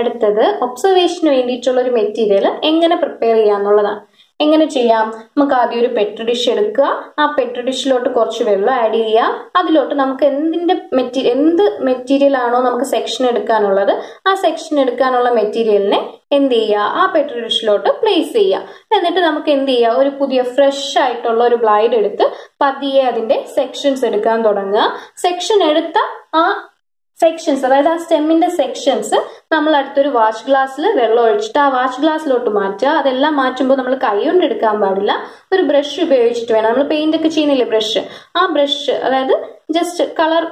അടുത്തത് ഒബ്സർവേഷന് വേണ്ടിയിട്ടുള്ള ഒരു മെറ്റീരിയൽ എങ്ങനെ പ്രിപ്പയർ ചെയ്യാന്നുള്ളതാണ് എങ്ങനെ ചെയ്യാം നമുക്ക് ആദ്യം ഒരു പെട്രി ഡിഷ് എടുക്കുക ആ പെട്രി ഡിഷിലോട്ട് കുറച്ച് വെള്ളം ആഡ് ചെയ്യുക അതിലോട്ട് നമുക്ക് എന്തിന്റെ മെറ്റീരിയൽ എന്ത് മെറ്റീരിയൽ ആണോ നമുക്ക് സെക്ഷൻ എടുക്കാനുള്ളത് ആ സെക്ഷൻ എടുക്കാനുള്ള മെറ്റീരിയലിനെ എന്ത് ചെയ്യുക ആ പെട്രി ഡിഷിലോട്ട് പ്ലേസ് ചെയ്യുക എന്നിട്ട് നമുക്ക് എന്ത് ചെയ്യുക ഒരു പുതിയ ഫ്രഷ് ആയിട്ടുള്ള ഒരു ബ്ലൈഡ് എടുത്ത് പതിയെ അതിന്റെ സെക്ഷൻസ് എടുക്കാൻ തുടങ്ങുക സെക്ഷൻ എടുത്ത ആ സെക്ഷൻസ് അതായത് ആ സ്റ്റെമ്മിന്റെ സെക്ഷൻസ് നമ്മൾ അടുത്തൊരു വാഷ് ഗ്ലാസ്സിൽ വെള്ളം ഒഴിച്ചിട്ട് ആ വാഷ് ഗ്ലാസ്സിലോട്ട് മാറ്റുക അതെല്ലാം മാറ്റുമ്പോൾ നമ്മൾ കൈ കൊണ്ട് എടുക്കാൻ പാടില്ല ഒരു ബ്രഷ് ഉപയോഗിച്ചിട്ട് വേണം നമ്മൾ പെയിന്റ് ഒക്കെ ചെയ്യുന്നില്ലേ ബ്രഷ് ആ ബ്രഷ് അതായത് ജസ്റ്റ് കളർ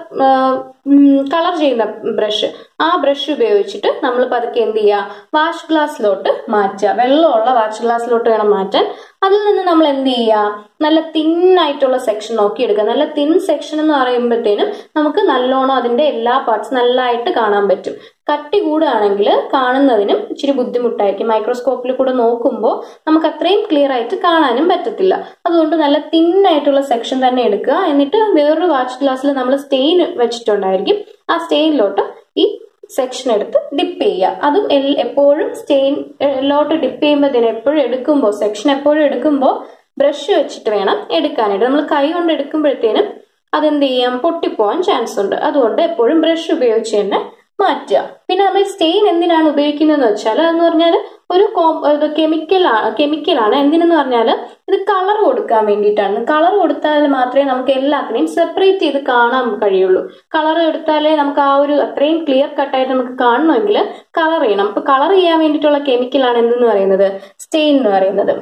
കളർ ചെയ്യുന്ന ബ്രഷ് ആ ബ്രഷ് ഉപയോഗിച്ചിട്ട് നമ്മൾ പതുക്കെ എന്ത് ചെയ്യുക വാഷ് ഗ്ലാസ്സിലോട്ട് മാറ്റുക വെള്ളമുള്ള വാഷ് ഗ്ലാസ്സിലോട്ട് വേണം മാറ്റാൻ അതിൽ നിന്ന് നമ്മൾ എന്ത് ചെയ്യുക നല്ല തിന്നായിട്ടുള്ള സെക്ഷൻ നോക്കിയെടുക്കുക നല്ല തിൻ സെക്ഷൻ എന്ന് പറയുമ്പോഴത്തേനും നമുക്ക് നല്ലോണം അതിന്റെ എല്ലാ പാർട്സ് നല്ലതായിട്ട് കാണാൻ പറ്റും കട്ടി കൂടുകയാണെങ്കിൽ കാണുന്നതിനും ഇച്ചിരി ബുദ്ധിമുട്ടായിരിക്കും മൈക്രോസ്കോപ്പിൽ കൂടെ നോക്കുമ്പോൾ നമുക്ക് അത്രയും ക്ലിയർ ആയിട്ട് കാണാനും പറ്റത്തില്ല അതുകൊണ്ട് നല്ല തിന്നായിട്ടുള്ള സെക്ഷൻ തന്നെ എടുക്കുക എന്നിട്ട് വേറൊരു വാച്ച് ഗ്ലാസ്സിൽ നമ്മൾ സ്റ്റെയിൻ വെച്ചിട്ടുണ്ടായിരിക്കും ആ സ്റ്റെയിനിലോട്ട് ഈ സെക്ഷൻ എടുത്ത് ഡിപ്പ് ചെയ്യുക അതും എപ്പോഴും സ്റ്റെയിനിലോട്ട് ഡിപ്പ് ചെയ്യുമ്പോൾ എപ്പോഴും എടുക്കുമ്പോൾ സെക്ഷൻ എപ്പോഴും എടുക്കുമ്പോൾ ബ്രഷ് വെച്ചിട്ട് വേണം എടുക്കാനായിട്ട് നമ്മൾ കൈ കൊണ്ട് എടുക്കുമ്പോഴത്തേനും അതെന്ത് ചെയ്യാം പൊട്ടിപ്പോവാൻ ചാൻസ് ഉണ്ട് അതുകൊണ്ട് എപ്പോഴും ബ്രഷ് ഉപയോഗിച്ച് തന്നെ മാറ്റുക പിന്നെ നമ്മൾ സ്റ്റെയിൻ എന്തിനാണ് ഉപയോഗിക്കുന്നതെന്ന് വെച്ചാൽ അതെന്ന് പറഞ്ഞാൽ ഒരു കെമിക്കലാണ് കെമിക്കലാണ് എന്തിനെന്ന് പറഞ്ഞാൽ ഇത് കളർ കൊടുക്കാൻ വേണ്ടിയിട്ടാണ് കളർ കൊടുത്താൽ മാത്രമേ നമുക്ക് എല്ലാത്തിനെയും സെപ്പറേറ്റ് ചെയ്ത് കാണാൻ കഴിയുള്ളൂ കളർ എടുത്താലേ നമുക്ക് ആ ഒരു അത്രയും ക്ലിയർ കട്ടായിട്ട് നമുക്ക് കാണണമെങ്കിൽ കളർ ചെയ്യണം അപ്പൊ കളർ ചെയ്യാൻ വേണ്ടിയിട്ടുള്ള കെമിക്കലാണ് എന്തെന്ന് പറയുന്നത് സ്റ്റെയിൻ എന്ന് പറയുന്നത്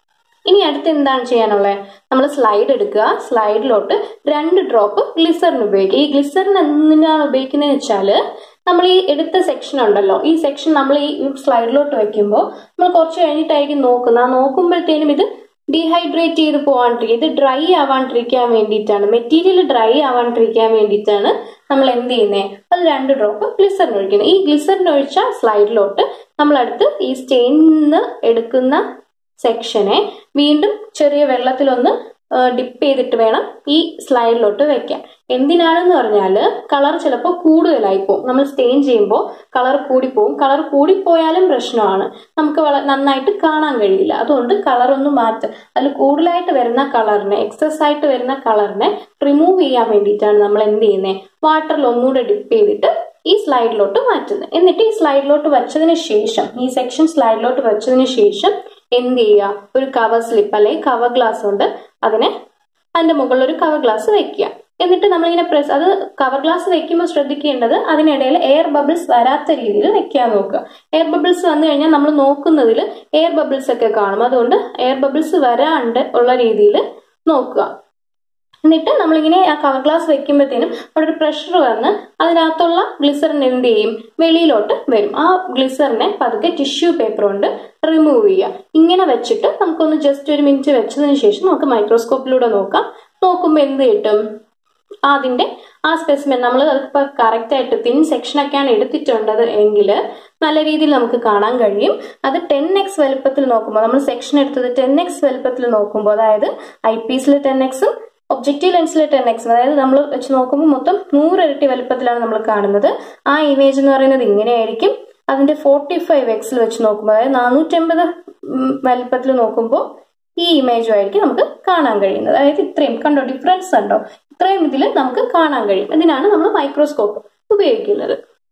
ഇനി അടുത്ത് എന്താണ് ചെയ്യാനുള്ളത് നമ്മൾ സ്ലൈഡ് എടുക്കുക സ്ലൈഡിലോട്ട് രണ്ട് ഡ്രോപ്പ് ഗ്ലിസറിൻ ഉപയോഗിക്കുക ഈ ഗ്ലിസറിൻ എന്തിനാണ് ഉപയോഗിക്കുന്നത് വെച്ചാൽ നമ്മൾ ഈ എടുത്ത സെക്ഷൻ ഉണ്ടല്ലോ ഈ സെക്ഷൻ നമ്മൾ ഈ സ്ലൈഡിലോട്ട് വെക്കുമ്പോൾ നമ്മൾ കുറച്ച് കഴിഞ്ഞിട്ടായിരിക്കും നോക്കുന്നത് ആ നോക്കുമ്പോഴത്തേനും ഇത് ഡീഹൈഡ്രേറ്റ് ചെയ്ത് പോകാണ്ടിരിക്കുക ഇത് ഡ്രൈ ആവാണ്ടിരിക്കാൻ വേണ്ടിയിട്ടാണ് മെറ്റീരിയൽ ഡ്രൈ ആവാണ്ടിരിക്കാൻ വേണ്ടിയിട്ടാണ് നമ്മൾ എന്ത് ചെയ്യുന്നത് അത് രണ്ട് ഡ്രോപ്പ് ഗ്ലിസറിൻ ഒഴിക്കുന്നത് ഈ ഗ്ലിസറിൻ ഒഴിച്ച സ്ലൈഡിലോട്ട് നമ്മൾ അടുത്ത് ഈ സ്റ്റെയിനിന്ന് എടുക്കുന്ന സെക്ഷനെ വീണ്ടും ചെറിയ വെള്ളത്തിലൊന്ന് ഡിപ്പ് ചെയ്തിട്ട് വേണം ഈ സ്ലൈഡിലോട്ട് വെക്കാൻ എന്തിനാണെന്ന് പറഞ്ഞാൽ കളർ ചിലപ്പോൾ കൂടുതലായി പോകും നമ്മൾ സ്റ്റെയിൻ ചെയ്യുമ്പോൾ കളർ കൂടിപ്പോവും കളർ കൂടിപ്പോയാലും പ്രശ്നമാണ് നമുക്ക് വള നന്നായിട്ട് കാണാൻ കഴിയില്ല അതുകൊണ്ട് കളർ ഒന്ന് മാറ്റുക അതിൽ കൂടുതലായിട്ട് വരുന്ന കളറിനെ എക്സസ് ആയിട്ട് വരുന്ന കളറിനെ റിമൂവ് ചെയ്യാൻ വേണ്ടിയിട്ടാണ് നമ്മൾ എന്ത് ചെയ്യുന്നത് വാട്ടറിൽ ഒന്നുകൂടെ ഡിപ്പ് ചെയ്തിട്ട് ഈ സ്ലൈഡിലോട്ട് മാറ്റുന്നത് എന്നിട്ട് ഈ സ്ലൈഡിലോട്ട് വെച്ചതിന് ശേഷം ഈ സെക്ഷൻ സ്ലൈഡിലോട്ട് വെച്ചതിന് ശേഷം എന്ത് ചെയ്യുക ഒരു കവർ സ്ലിപ്പ് അല്ലെങ്കിൽ കവർ ഗ്ലാസ് കൊണ്ട് അതിനെ അതിന്റെ മുകളിൽ ഒരു കവർ ഗ്ലാസ് വെക്കുക എന്നിട്ട് നമ്മളിങ്ങനെ പ്രസ് അത് കവർ ഗ്ലാസ് വെക്കുമ്പോൾ ശ്രദ്ധിക്കേണ്ടത് അതിനിടയിൽ എയർ ബബിൾസ് വരാത്ത രീതിയിൽ വെക്കാൻ നോക്കുക എയർ ബബിൾസ് വന്നു കഴിഞ്ഞാൽ നമ്മൾ നോക്കുന്നതിൽ എയർ ബബിൾസ് ഒക്കെ കാണും അതുകൊണ്ട് എയർ ബബിൾസ് വരാണ്ട് ഉള്ള രീതിയിൽ നോക്കുക എന്നിട്ട് നമ്മളിങ്ങനെ ആ കവർ ഗ്ലാസ് വെക്കുമ്പോഴത്തേനും അവിടെ ഒരു പ്രഷർ വന്ന് അതിനകത്തുള്ള ഗ്ലിസറിൻ എന്ത് ചെയ്യും വെളിയിലോട്ട് വരും ആ ഗ്ലിസറിനെ പതുക്കെ ടിഷ്യൂ പേപ്പർ കൊണ്ട് റിമൂവ് ചെയ്യുക ഇങ്ങനെ വെച്ചിട്ട് നമുക്കൊന്ന് ജസ്റ്റ് ഒരു മിനിറ്റ് വെച്ചതിന് ശേഷം നമുക്ക് മൈക്രോസ്കോപ്പിലൂടെ നോക്കാം നോക്കുമ്പോൾ എന്ത് കിട്ടും അതിന്റെ ആ സ്പെസിമെൻ നമ്മൾ അതിപ്പോൾ കറക്റ്റ് ആയിട്ട് തിൻ സെക്ഷനൊക്കെയാണ് എടുത്തിട്ടുണ്ടത് എങ്കിൽ നല്ല രീതിയിൽ നമുക്ക് കാണാൻ കഴിയും അത് ടെൻ എക്സ് വലുപ്പത്തിൽ നോക്കുമ്പോൾ നമ്മൾ സെക്ഷൻ എടുത്തത് ടെൻ എക്സ് വലുപ്പത്തിൽ നോക്കുമ്പോൾ അതായത് ഐ പീസിൽ ടെൻ എക്സും ഒബ്ജക്റ്റീവ് ലെൻസിൽ ടെൻ എക്സ് അതായത് നമ്മൾ വെച്ച് നോക്കുമ്പോൾ മൊത്തം നൂറിരട്ടി വലുപ്പത്തിലാണ് നമ്മൾ കാണുന്നത് ആ ഇമേജ് എന്ന് പറയുന്നത് ഇങ്ങനെയായിരിക്കും അതിന്റെ ഫോർട്ടി ഫൈവ് എക്സിൽ വെച്ച് നോക്കുമ്പോൾ അതായത് നാനൂറ്റമ്പത് വലുപ്പത്തിൽ നോക്കുമ്പോൾ ഈ ഇമേജും ആയിരിക്കും നമുക്ക് കാണാൻ കഴിയുന്നത് അതായത് ഇത്രയും കണ്ടോ ഡിഫറൻസ് ഉണ്ടോ ഇത്രയും ഇതിൽ നമുക്ക് കാണാൻ കഴിയും ഇതിനാണ് നമ്മൾ മൈക്രോസ്കോപ്പ് ഉപയോഗിക്കുന്നത്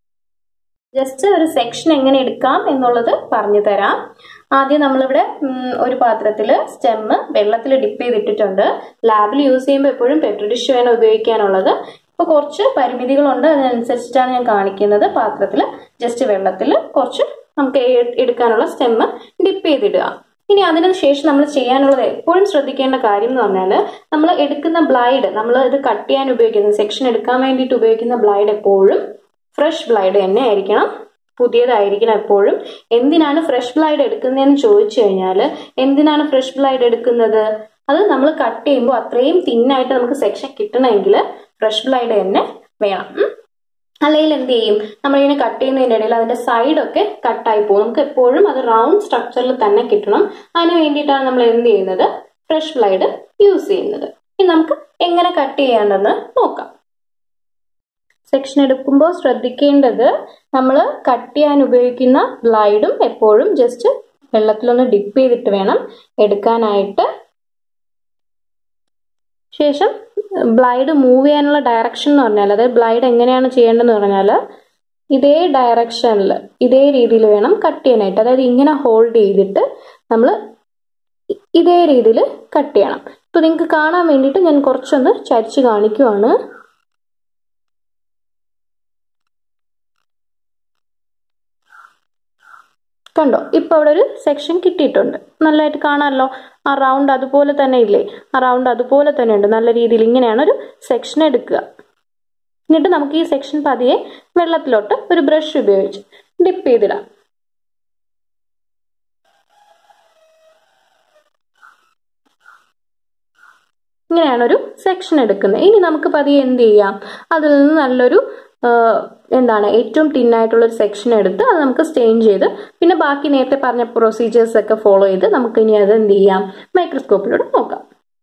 ജസ്റ്റ് ഒരു സെക്ഷൻ എങ്ങനെ എടുക്കാം എന്നുള്ളത് പറഞ്ഞു തരാം ആദ്യം നമ്മളിവിടെ ഒരു പാത്രത്തിൽ സ്റ്റെമ്മ് വെള്ളത്തിൽ ഡിപ്പ് ചെയ്തിട്ടിട്ടുണ്ട് ലാബിൽ യൂസ് ചെയ്യുമ്പോൾ എപ്പോഴും പെട്രി ഡിഷ് വേണം ഉപയോഗിക്കാനുള്ളത് ഇപ്പോൾ കുറച്ച് പരിമിതികളുണ്ട് അതിനനുസരിച്ചിട്ടാണ് ഞാൻ കാണിക്കുന്നത് പാത്രത്തിൽ ജസ്റ്റ് വെള്ളത്തിൽ കുറച്ച് നമുക്ക് എടുക്കാനുള്ള സ്റ്റെമ്മ് ഡിപ്പ് ചെയ്തിടുക ഇനി അതിന് ശേഷം നമ്മൾ ചെയ്യാനുള്ളത് എപ്പോഴും ശ്രദ്ധിക്കേണ്ട കാര്യം എന്ന് പറഞ്ഞാൽ നമ്മൾ എടുക്കുന്ന ബ്ലൈഡ് നമ്മൾ ഇത് കട്ട് ചെയ്യാൻ ഉപയോഗിക്കുന്ന സെക്ഷൻ എടുക്കാൻ വേണ്ടിയിട്ട് ഉപയോഗിക്കുന്ന ബ്ലൈഡ് എപ്പോഴും ഫ്രഷ് ബ്ലൈഡ് തന്നെ ആയിരിക്കണം പുതിയതായിരിക്കണം എപ്പോഴും എന്തിനാണ് ഫ്രഷ് ബ്ലൈഡ് എടുക്കുന്നതെന്ന് ചോദിച്ചു കഴിഞ്ഞാൽ എന്തിനാണ് ഫ്രഷ് ബ്ലൈഡ് എടുക്കുന്നത് അത് നമ്മൾ കട്ട് ചെയ്യുമ്പോൾ അത്രയും തിന്നായിട്ട് നമുക്ക് സെക്ഷൻ കിട്ടണമെങ്കിൽ ഫ്രഷ് ബ്ലൈഡ് തന്നെ വേണം അല്ലെങ്കിൽ എന്ത് ചെയ്യും നമ്മളിങ്ങനെ കട്ട് ചെയ്യുന്നതിൻ്റെ ഇടയിൽ അതിന്റെ സൈഡൊക്കെ കട്ടായി പോകും നമുക്ക് എപ്പോഴും അത് റൗണ്ട് സ്ട്രക്ചറിൽ തന്നെ കിട്ടണം അതിന് വേണ്ടിയിട്ടാണ് നമ്മൾ എന്ത് ചെയ്യുന്നത് ഫ്രഷ് ബ്ലൈഡ് യൂസ് ചെയ്യുന്നത് ഇനി നമുക്ക് എങ്ങനെ കട്ട് ചെയ്യാണ്ടെന്ന് നോക്കാം സെക്ഷൻ എടുക്കുമ്പോൾ ശ്രദ്ധിക്കേണ്ടത് നമ്മൾ കട്ട് ചെയ്യാൻ ഉപയോഗിക്കുന്ന ഗ്ലൈഡും എപ്പോഴും ജസ്റ്റ് വെള്ളത്തിലൊന്ന് ഡിപ്പ് ചെയ്തിട്ട് വേണം എടുക്കാനായിട്ട് ശേഷം ബ്ലൈഡ് മൂവ് ചെയ്യാനുള്ള ഡയറക്ഷൻ എന്ന് പറഞ്ഞാൽ അതായത് ബ്ലൈഡ് എങ്ങനെയാണ് ചെയ്യേണ്ടതെന്ന് പറഞ്ഞാൽ ഇതേ ഡയറക്ഷനിൽ ഇതേ രീതിയിൽ വേണം കട്ട് ചെയ്യാനായിട്ട് അതായത് ഇങ്ങനെ ഹോൾഡ് ചെയ്തിട്ട് നമ്മൾ ഇതേ രീതിയിൽ കട്ട് ചെയ്യണം ഇപ്പോൾ നിങ്ങൾക്ക് കാണാൻ വേണ്ടിയിട്ട് ഞാൻ കുറച്ചൊന്ന് ചരിച്ച് കാണിക്കുവാണ് കണ്ടോ ഇപ്പൊ അവിടെ ഒരു സെക്ഷൻ കിട്ടിയിട്ടുണ്ട് നല്ലതായിട്ട് കാണാമല്ലോ ആ റൗണ്ട് അതുപോലെ തന്നെ ഇല്ലേ ആ റൗണ്ട് അതുപോലെ തന്നെ ഉണ്ട് നല്ല രീതിയിൽ ഇങ്ങനെയാണ് ഒരു സെക്ഷൻ എടുക്കുക എന്നിട്ട് നമുക്ക് ഈ സെക്ഷൻ പതിയെ വെള്ളത്തിലോട്ട് ഒരു ബ്രഷ് ഉപയോഗിച്ച് ഡിപ്പ് ചെയ്തിടാം ഇങ്ങനെയാണ് ഒരു സെക്ഷൻ എടുക്കുന്നത് ഇനി നമുക്ക് പതിയെ എന്ത് ചെയ്യാം അതിൽ നിന്ന് നല്ലൊരു എന്താണ് ഏറ്റവും തിന്നായിട്ടുള്ള ഒരു സെക്ഷൻ എടുത്ത് അത് നമുക്ക് സ്റ്റെയിൻ ചെയ്ത് പിന്നെ ബാക്കി നേരത്തെ പറഞ്ഞ പ്രൊസീജിയേഴ്സ് ഒക്കെ ഫോളോ ചെയ്ത് നമുക്ക് ഇനി അത് എന്ത് ചെയ്യാം മൈക്രോസ്കോപ്പിലൂടെ നോക്കാം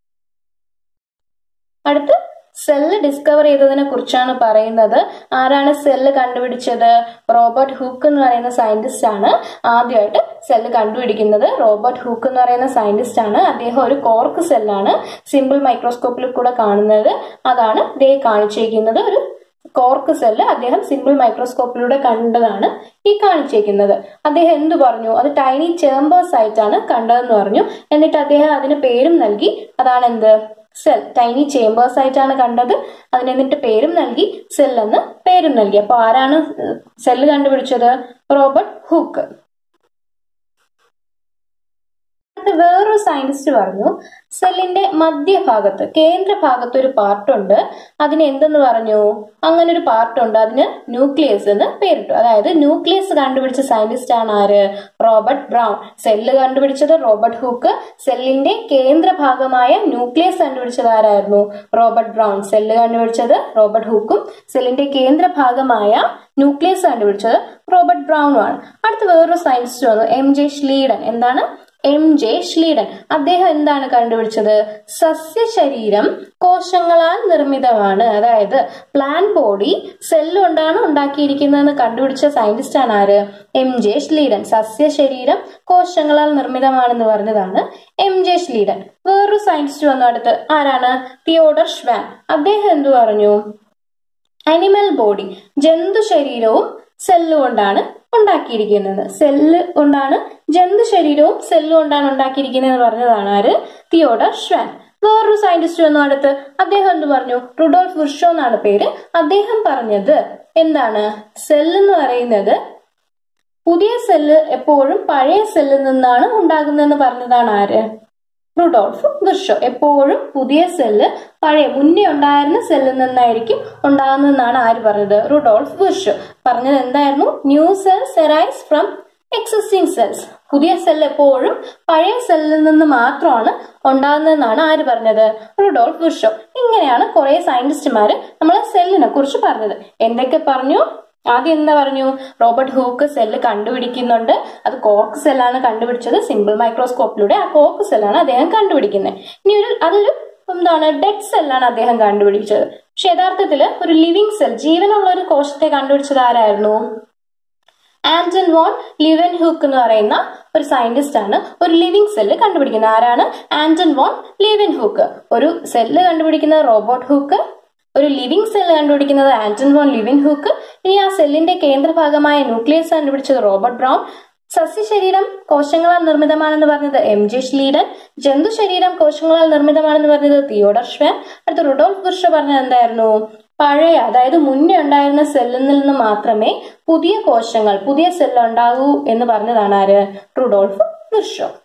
അടുത്ത് സെല്ല് ഡിസ്കവർ ചെയ്തതിനെ കുറിച്ചാണ് പറയുന്നത് ആരാണ് സെല്ല് കണ്ടുപിടിച്ചത് റോബർട്ട് ഹൂക്ക് എന്ന് പറയുന്ന സയന്റിസ്റ്റ് ആണ് ആദ്യമായിട്ട് സെല്ല് കണ്ടുപിടിക്കുന്നത് റോബർട്ട് ഹൂക്ക് എന്ന് പറയുന്ന സയന്റിസ്റ്റ് ആണ് അദ്ദേഹം ഒരു കോർക്ക് സെല്ലാണ് സിമ്പിൾ മൈക്രോസ്കോപ്പിൽ കൂടെ കാണുന്നത് അതാണ് ദേ കാണിച്ചിരിക്കുന്നത് ഒരു കോർക്ക് സെല്ല് അദ്ദേഹം സിമ്പിൾ മൈക്രോസ്കോപ്പിലൂടെ കണ്ടതാണ് ഈ കാണിച്ചേക്കുന്നത് അദ്ദേഹം എന്തു പറഞ്ഞു അത് ടൈനി ചേംബേഴ്സ് ആയിട്ടാണ് കണ്ടതെന്ന് പറഞ്ഞു എന്നിട്ട് അദ്ദേഹം അതിന് പേരും നൽകി അതാണ് എന്ത് സെൽ ടൈനി ചേംബേഴ്സ് ആയിട്ടാണ് കണ്ടത് അതിന് എന്നിട്ട് പേരും നൽകി സെൽ എന്ന് പേരും നൽകി അപ്പൊ ആരാണ് സെല്ല് കണ്ടുപിടിച്ചത് റോബർട്ട് ഹൂക്ക് വേറൊരു സയന്റിസ്റ്റ് പറഞ്ഞു സെല്ലിന്റെ മധ്യഭാഗത്ത് കേന്ദ്ര ഭാഗത്ത് ഒരു പാർട്ടുണ്ട് അതിന് എന്തെന്ന് പറഞ്ഞു അങ്ങനെ ഒരു പാർട്ടുണ്ട് അതിന് ന്യൂക്ലിയസ് എന്ന് പേരിട്ടു അതായത് ന്യൂക്ലിയസ് കണ്ടുപിടിച്ച സയന്റിസ്റ്റ് ആണ് ആര് റോബർട്ട് ബ്രൗൺ സെല്ല് കണ്ടുപിടിച്ചത് റോബർട്ട് ഹൂക്ക് സെല്ലിന്റെ കേന്ദ്ര ഭാഗമായ ന്യൂക്ലിയസ് കണ്ടുപിടിച്ചത് ആരായിരുന്നു റോബർട്ട് ബ്രൗൺ സെല്ല് കണ്ടുപിടിച്ചത് റോബർട്ട് ഹൂക്കും സെല്ലിന്റെ കേന്ദ്ര ഭാഗമായ ന്യൂക്ലിയസ് കണ്ടുപിടിച്ചത് റോബർട്ട് ബ്രൗണും ആണ് അടുത്ത വേറൊരു സയന്റിസ്റ്റ് വന്നു എം ജെ ഷ്ലീഡൻ എന്താണ് എം ജെ ഷ്ലീഡൻ അദ്ദേഹം എന്താണ് കണ്ടുപിടിച്ചത് സസ്യശരീരം കോശങ്ങളാൽ നിർമ്മിതമാണ് അതായത് പ്ലാൻ ബോഡി സെല്ല് കൊണ്ടാണ് ഉണ്ടാക്കിയിരിക്കുന്നതെന്ന് കണ്ടുപിടിച്ച സയന്റിസ്റ്റ് ആണ് ആര് എം ജെ ഷ്ലീഡൻ സസ്യശരീരം കോശങ്ങളാൽ നിർമ്മിതമാണെന്ന് പറഞ്ഞതാണ് എം ജെ ഷ്ലീഡൻ വേറൊരു സയന്റിസ്റ്റ് വന്നു അടുത്ത് ആരാണ് തിയോഡർ ഷ്വാൻ അദ്ദേഹം എന്തു പറഞ്ഞു അനിമൽ ബോഡി ജന്തു ശരീരവും സെല്ല് കൊണ്ടാണ് ഉണ്ടാക്കിയിരിക്കുന്നത് സെല്ല് കൊണ്ടാണ് ജന്തു ശരീരവും സെല്ല് കൊണ്ടാണ് ഉണ്ടാക്കിയിരിക്കുന്നത് എന്ന് പറഞ്ഞതാണ് ആര് തിയോഡർ ഷ്വാൻ വേറൊരു സയന്റിസ്റ്റ് വന്നു അടുത്ത് അദ്ദേഹം എന്ത് പറഞ്ഞു റുഡോൾഫ് വിർഷോ എന്നാണ് പേര് അദ്ദേഹം പറഞ്ഞത് എന്താണ് സെല്ല് എന്ന് പറയുന്നത് പുതിയ സെല്ല് എപ്പോഴും പഴയ സെല്ലിൽ നിന്നാണ് ഉണ്ടാകുന്നതെന്ന് പറഞ്ഞതാണ് ആര് റുഡോൾഫ് വിർഷോ എപ്പോഴും പുതിയ സെല്ല് പഴയ മുന്നേ ഉണ്ടായിരുന്ന സെല്ലിൽ നിന്നായിരിക്കും ഉണ്ടാകുന്നതെന്നാണ് ആര് പറഞ്ഞത് റുഡോൾഫ് വിർഷോ പറഞ്ഞത് എന്തായിരുന്നു new cells arise from existing cells പുതിയ സെൽ എപ്പോഴും പഴയ സെല്ലിൽ നിന്ന് മാത്രമാണ് ഉണ്ടാകുന്നതെന്നാണ് ആര് പറഞ്ഞത് റുഡോൾഫ് വിർഷോ ഇങ്ങനെയാണ് കുറെ സയന്റിസ്റ്റുമാര് നമ്മളെ സെല്ലിനെ കുറിച്ച് പറഞ്ഞത് എന്തൊക്കെ പറഞ്ഞു ആദ്യം എന്താ പറഞ്ഞു റോബർട്ട് ഹൂക്ക് സെല്ല് കണ്ടുപിടിക്കുന്നുണ്ട് അത് കോർക്ക് സെല്ലാണ് കണ്ടുപിടിച്ചത് സിമ്പിൾ മൈക്രോസ്കോപ്പിലൂടെ ആ കോർക്ക് സെല്ലാണ് അദ്ദേഹം കണ്ടുപിടിക്കുന്നത് ഇനി ഒരു അതൊരു എന്താണ് ഡെഡ് സെല്ലാണ് അദ്ദേഹം കണ്ടുപിടിച്ചത് പക്ഷെ യഥാർത്ഥത്തിൽ ഒരു ലിവിങ് സെൽ ജീവനുള്ള ഒരു കോശത്തെ കണ്ടുപിടിച്ചത് ആരായിരുന്നു ആന്റൺ വോൺ ലിവൻ ഹൂക്ക് എന്ന് പറയുന്ന ഒരു സയന്റിസ്റ്റ് ആണ് ഒരു ലിവിങ് സെല്ല് കണ്ടുപിടിക്കുന്നത് ആരാണ് ആന്റൺ വോൺ ലിവൻ ഹൂക്ക് ഒരു സെല്ല് കണ്ടുപിടിക്കുന്നത് റോബോട്ട് ഹൂക്ക് ഒരു ലിവിങ് സെല്ല് കണ്ടുപിടിക്കുന്നത് ആന്റൺ വോൺ ലിവിൻ ഹൂക്ക് ഇനി ആ സെല്ലിന്റെ കേന്ദ്രഭാഗമായ ന്യൂക്ലിയസ് കണ്ടുപിടിച്ചത് റോബർട്ട് ബ്രൗൺ സസ്യശരീരം കോശങ്ങളാൽ നിർമ്മിതമാണെന്ന് പറഞ്ഞത് എം ജെ ഷ്ലീഡൻ ജന്തു ശരീരം കോശങ്ങളാൽ നിർമ്മിതമാണെന്ന് പറഞ്ഞത് തിയോഡർ ഷ്വാൻ അടുത്ത റുഡോൾഫ് ബുർഷ പറഞ്ഞത് എന്തായിരുന്നു പഴയ അതായത് മുന്നേ ഉണ്ടായിരുന്ന സെല്ലിൽ നിന്ന് മാത്രമേ പുതിയ കോശങ്ങൾ പുതിയ സെല്ല് ഉണ്ടാകൂ എന്ന് പറഞ്ഞതാണ് ആര് റുഡോൾഫ് ബുർഷോ